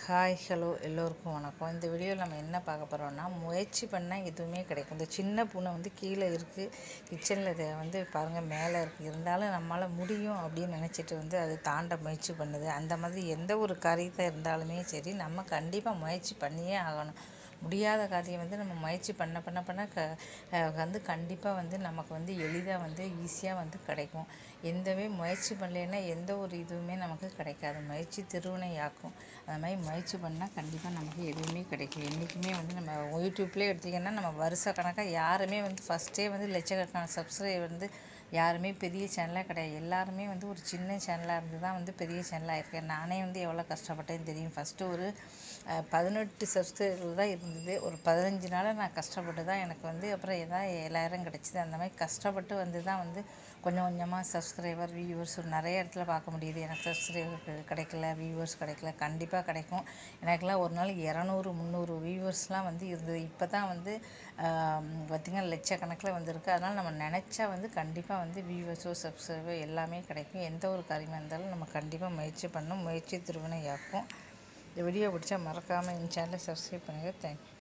hi hello எல்லோருக்கும் வணக்கம் இந்த வீடியோவில் நம்ம என்ன பார்க்க போகிறோம்னா முயற்சி பண்ணால் எதுவுமே கிடைக்கும் இந்த சின்ன பூனை வந்து கீழே இருக்குது கிச்சனில் இதை வந்து பாருங்கள் மேலே இருக்குது இருந்தாலும் நம்மளால் முடியும் அப்படின்னு நினச்சிட்டு வந்து அது தாண்ட முயற்சி பண்ணுது அந்த மாதிரி எந்த ஒரு காரியத்தை இருந்தாலுமே சரி நம்ம கண்டிப்பாக முயற்சி பண்ணியே ஆகணும் முடியாத காரியம் வந்து நம்ம முயற்சி பண்ண பண்ண பண்ண க அஹ் வந்து கண்டிப்பாக வந்து நமக்கு வந்து எளிதாக வந்து ஈஸியாக வந்து கிடைக்கும் எந்தவே முயற்சி பண்ணலைன்னா எந்த ஒரு இதுவுமே நமக்கு கிடைக்காது முயற்சி திருவினையாக்கும் அது மாதிரி முயற்சி பண்ணால் கண்டிப்பாக நமக்கு எதுவுமே கிடைக்கும் என்றைக்குமே வந்து நம்ம யூடியூப்லேயே எடுத்திங்கன்னா நம்ம வருஷ கணக்காக யாருமே வந்து ஃபஸ்ட்டே வந்து லட்சக்கணக்கான சப்ஸ்கிரைபர் வந்து யாருமே பெரிய சேனலாக கிடையாது எல்லாருமே வந்து ஒரு சின்ன சேனலாக இருந்து தான் வந்து பெரிய சேனலாக இருக்கேன் நானே வந்து எவ்வளோ கஷ்டப்பட்டேன்னு தெரியும் ஃபஸ்ட்டு ஒரு அஹ், பதினெட்டு சப்ஸ்கிரைபர் தான் இருந்தது ஒரு பதினஞ்சு நாளாக நான் கஷ்டப்பட்டு தான் எனக்கு வந்து அப்புறம் ஏதாவது ஏழாயிரம் கிடச்சிது அந்த மாதிரி கஷ்டப்பட்டு வந்து தான் வந்து கொஞ்சம் கொஞ்சமாக சப்ஸ்கிரைபர் வியூவர்ஸ் நிறைய இடத்துல பார்க்க முடியுது எனக்கு சப்ஸ்கிரைபர் கிடைக்கல வியூவர்ஸ் கிடைக்கல கண்டிப்பாக கிடைக்கும் எனக்கெல்லாம் ஒரு நாள் இரநூறு முந்நூறு வியூவர்ஸ்லாம் வந்து இருந்தது இப்போ தான் வந்து பார்த்திங்கன்னா லட்சக்கணக்கில் வந்திருக்கு அதனால் நம்ம நினச்சா வந்து கண்டிப்பாக வந்து வியூவர்ஸோ சப்ஸ்கிரைபோ எல்லாமே கிடைக்கும் எந்த ஒரு காரியமாக இருந்தாலும் நம்ம கண்டிப்பாக முயற்சி பண்ணணும் முயற்சி திருவினையாக்கும் இந்த வீடியோ பிடிச்சா மறக்காமல் என் சேனலை சப்ஸ்கிரைப் பண்ணுங்கள் தேங்க்யூ